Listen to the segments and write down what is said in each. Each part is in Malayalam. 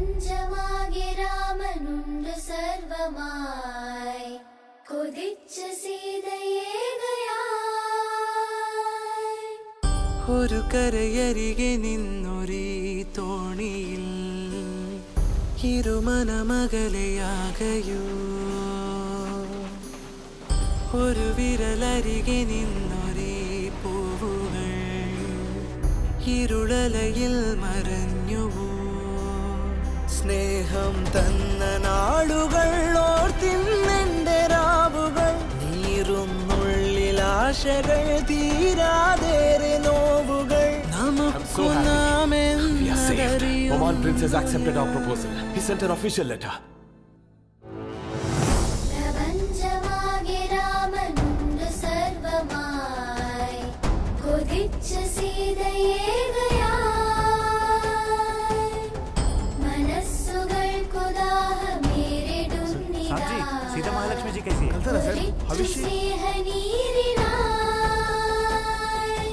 പ്രപഞ്ചമാകെ രാമനുണ്ട് സർവമായി കൊതിച്ച സീതയേകയായി ഒരു കരയരികെ നിന്നൊരീ തോണിയിൽ ഇരുമനമകലയാകയോ ഒരു വിരലരികെ നിന്നൊരീ പൂവുകൾ ഇരുളലയിൽ മറഞ്ഞുവോ സ്നേഹം തന്ന നാളുകൾ ഓർത്തിന്നെന്റെ രാവുകൾ നീറുന്നുള്ളിൽ ആശകൾ തീരാതേറെ നോവുകൾ നമുക്കു നാം We are saved. എന്നതറിയും Oman Prince has accepted our proposal. He sent an official letter. പ്രപഞ്ചമാകെ രാമനുണ്ട് സർവമായി കൊതിച്ച സീതയേകയായി മനസ്സുകൾക്കു ദാഹമേറിടുന്നിതാ Sita Mahalakshmi जी कैसी है കൊതിച്ചു സ്നേഹനീരിനായി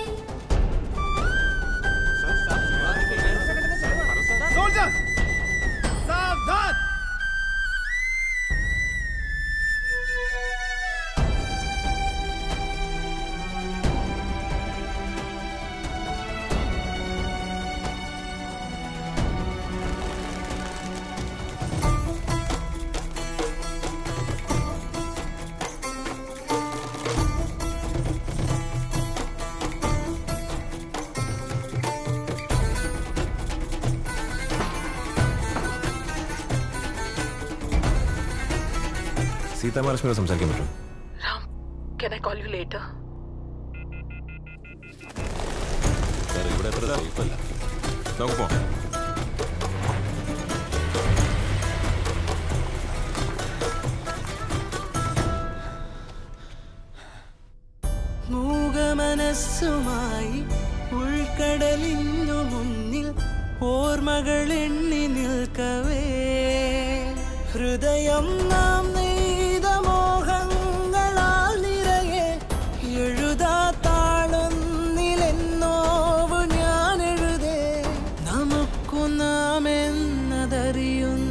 സീതാമഹാലക്ഷ്മിയോട് സംസാരിക്കാൻ പറ്റും Ram, can I call you later? ഇവിടെ അത്ര സേഫ് അല്ല നമുക്ക് പോവാം മൂകമനസ്സുമായി ഉൾക്കടലിനു മുന്നിൽ ഓർമ്മകൾ എണ്ണി നിൽക്കവേ ഹൃദയം നാം നെയ്ത മോഹങ്ങളാൽ നിറയെ എഴുതാത്താളൊന്നിലെന്നോവ് ഞാൻ എഴുതേ നമുക്കു നാം എന്നതറിയുന്ന